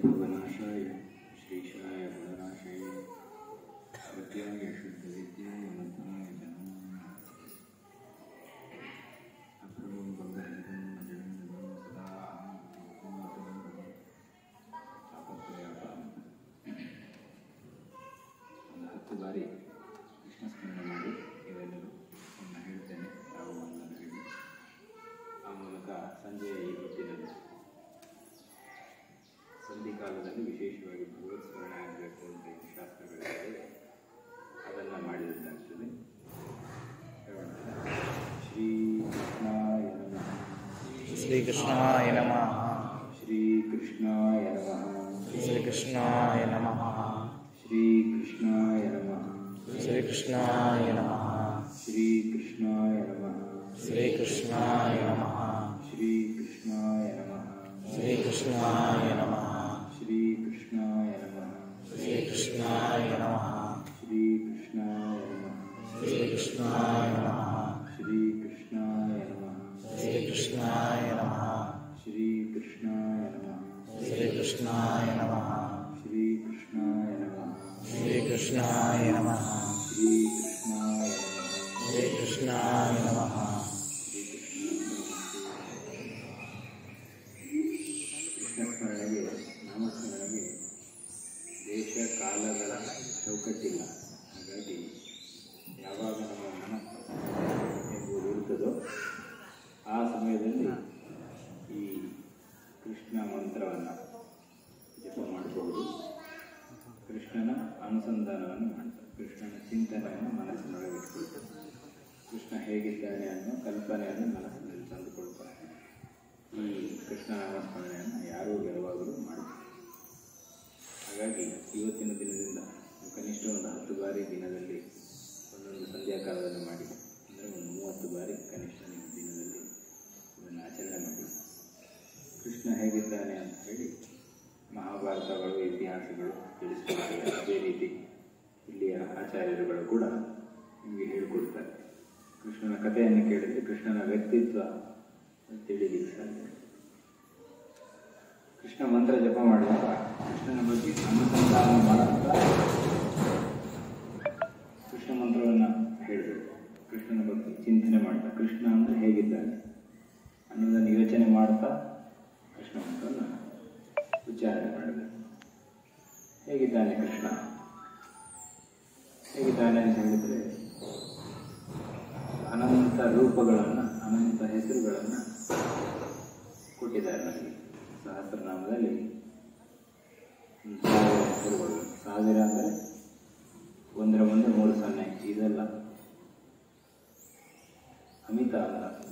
भवनाशाय श्रीशाय गुणनाशाय सत्याय शुद्धविद्याय मन्त्राय नमः अप्रभुं बन्धहरितं जगन्नदं सदा ತಾಪತ್ರಯಾಪಾರಂ ಒಂದು ಹತ್ತು ಬಾರಿ ಕೃಷ್ಣ ಸ್ಮರಣೆ ಮಾಡಿ ಇವೆಲ್ಲರೂ ಒಮ್ಮೆ ಹೇಳ್ತೇನೆ ಯಾವ ಒಂದನ್ನು ಹೇಳಿ ಆ ಮೂಲಕ ಸಂಜೆಯ ಈ ಹೊತ್ತಿನಲ್ಲಿ ಸಂಧಿಕಾಲದಲ್ಲಿ ವಿಶೇಷವಾಗಿ ಭಗವತ್ ಸ್ಮರಣೆ ಆಗಬೇಕು ಅಂತ ಏನು ಶಾಸ್ತ್ರಗಳಿವೆ ಅದನ್ನು ಮಾಡಿದಂತಾಗ್ತದೆ ಹೇಳೋಣ ಶ್ರೀ ಕೃಷ್ಣಾಯ ನಮಃ ಶ್ರೀಕೃಷ್ಣಾಯ ನಮಃ ಶ್ರೀ ಕೃಷ್ಣಾಯ ನಮಃ ಶ್ರೀಕೃಷ್ಣಾಯ ನಮಃ ಶ್ರೀ ಕೃಷ್ಣಾಯ ನಮಃ ಶ್ರೀಕೃಷ್ಣಾಯ ನಮಃ ಶ್ರೀ ಕೃಷ್ಣಾಯ ನಮಃ ಶ್ರೀಕೃಷ್ಣಾಯ ನಮಃ ಶ್ರೀ ಕೃಷ್ಣಾಯ ನಮಃ ಶ್ರೀಕೃಷ್ಣಾಯ ನಮಃ ಶ್ರೀ ಕೃಷ್ಣಾಯ ನಮಃ ಶ್ರೀಕೃಷ್ಣಾಯ ನಮಃ ಶ್ರೀ ಕೃಷ್ಣಾಯ ನಮಃ ಶ್ರೀಕೃಷ್ಣಾಯ ನಮಃ ಶ್ರೀ ಕೃಷ್ಣಾಯ ನಮಃ ಶ್ರೀಕೃಷ್ಣಾಯ ನಮಃ ಶ್ರೀ ಕೃಷ್ಣಾಯ ನಮಃ ಶ್ರೀಕೃಷ್ಣಾಯ ನಮಃ ಶ್ರೀ ಕೃಷ್ಣಾಯ ನಮಃ ಶ್ರೀಕೃಷ್ಣಾಯ ನಮಃ ಶ್ರೀ ಕೃಷ್ಣಾಯ ನಮಃ ಶ್ರೀಕೃಷ್ಣಾಯ ನಮಃ ಕೃಷ್ಣ ಸ್ಮರಣೆಗೆ ನಾಮಸ್ಮರಣೆಗೆ ದೇಶ ಕಾಲಗಳ ಚೌಕಟ್ಟಿಲ್ಲ ಹಾಗಾಗಿ ಯಾವಾಗ ನಮ್ಮ ಮನಸ್ಸು ಎಂಬುದು ಇರ್ತದೋ ಆ ಸಮಯದಲ್ಲಿ ಈ ಕೃಷ್ಣ ಮಂತ್ರವನ್ನು ಜಪ ಮಾಡಬಹುದು ಕೃಷ್ಣನ ಅನುಸಂಧಾನವನ್ನು ಮಾಡ್ತಾರೆ ಕೃಷ್ಣನ ಚಿಂತನೆಯನ್ನು ಮನಸ್ಸಿನೊಳಗೆ ಇಟ್ಕೊಳ್ತಾರೆ ಕೃಷ್ಣ ಹೇಗಿದ್ದಾನೆ ಅನ್ನೋ ಕಲ್ಪನೆಯನ್ನು ಮನಸ್ಸಿನಲ್ಲಿ ತಂದುಕೊಳ್ತಾರೆ ಈ ಕೃಷ್ಣ ನಾಮಸ್ಮರಣೆಯನ್ನು ಯಾರೂ ಯಾವಾಗಲೂ ಮಾಡ್ತಾರೆ ಹಾಗಾಗಿ ಇವತ್ತಿನ ದಿನದಿಂದ ಕನಿಷ್ಠ ಒಂದು ಹತ್ತು ಬಾರಿ ದಿನದಲ್ಲಿ ಒಂದೊಂದು ಸಂಧ್ಯಾ ಕಾಲದಲ್ಲಿ ಮಾಡಿ ಅಂದರೆ ಒಂದು ಮೂವತ್ತು ಬಾರಿ ಕನಿಷ್ಠ ನಿಮ್ಮ ದಿನದಲ್ಲಿ ಇದನ್ನು ಆಚರಣೆ ಮಾಡಿ ಕೃಷ್ಣ ಹೇಗಿದ್ದಾನೆ ಅಂತ ಹೇಳಿ ಮಹಾಭಾರತಗಳು ಇತಿಹಾಸಗಳು ತಿಳಿಸ್ಕೊಡ್ತವೆ ಅದೇ ರೀತಿ ಇಲ್ಲಿಯ ಆಚಾರ್ಯರುಗಳು ಕೂಡ ನಿಮಗೆ ಹೇಳಿಕೊಡ್ತಾರೆ ಕೃಷ್ಣನ ಕಥೆಯನ್ನು ಕೇಳಿದರೆ ಕೃಷ್ಣನ ವ್ಯಕ್ತಿತ್ವ ತಿಳಿಲಿಕ್ಕೆ ಸಾಧ್ಯ ಕೃಷ್ಣ ಮಂತ್ರ ಜಪ ಮಾಡುವಾಗ ಕೃಷ್ಣನ ಬಗ್ಗೆ ಅನುಸಂಧಾನ ಮಾಡುತ್ತಾ ಕೃಷ್ಣ ಮಂತ್ರವನ್ನು ಹೇಳಬೇಕು ಕೃಷ್ಣನ ಬಗ್ಗೆ ಚಿಂತನೆ ಮಾಡ್ತಾ ಕೃಷ್ಣ ಅಂದರೆ ಹೇಗಿದ್ದಾನೆ ಅನ್ನೋದನ್ನು ಯೋಚನೆ ಮಾಡ್ತಾ ಕೃಷ್ಣ ಮಂತ್ರವನ್ನು ಉಚ್ಚಾರಣೆ ಮಾಡಬೇಕು ಹೇಗಿದ್ದಾನೆ ಕೃಷ್ಣ ಹೇಗಿದ್ದಾನೆ ಅಂತ ಹೇಳಿದರೆ ಅನಂತ ರೂಪಗಳನ್ನು ಅನಂತ ಹೆಸರುಗಳನ್ನು ಕೊಟ್ಟಿದ್ದಾರೆ ನಮಗೆ ಸಹಸ್ರನಾಮದಲ್ಲಿ ಒಂದು ಸಾವಿರ ಹೆಸರುಗಳು ಸಾವಿರ ಅಂದರೆ ಒಂದರ ಮುಂದೆ ಮೂರು ಸೊನ್ನೆ ಇದೆಲ್ಲ ಅಮಿತ ಅಲ್ಲ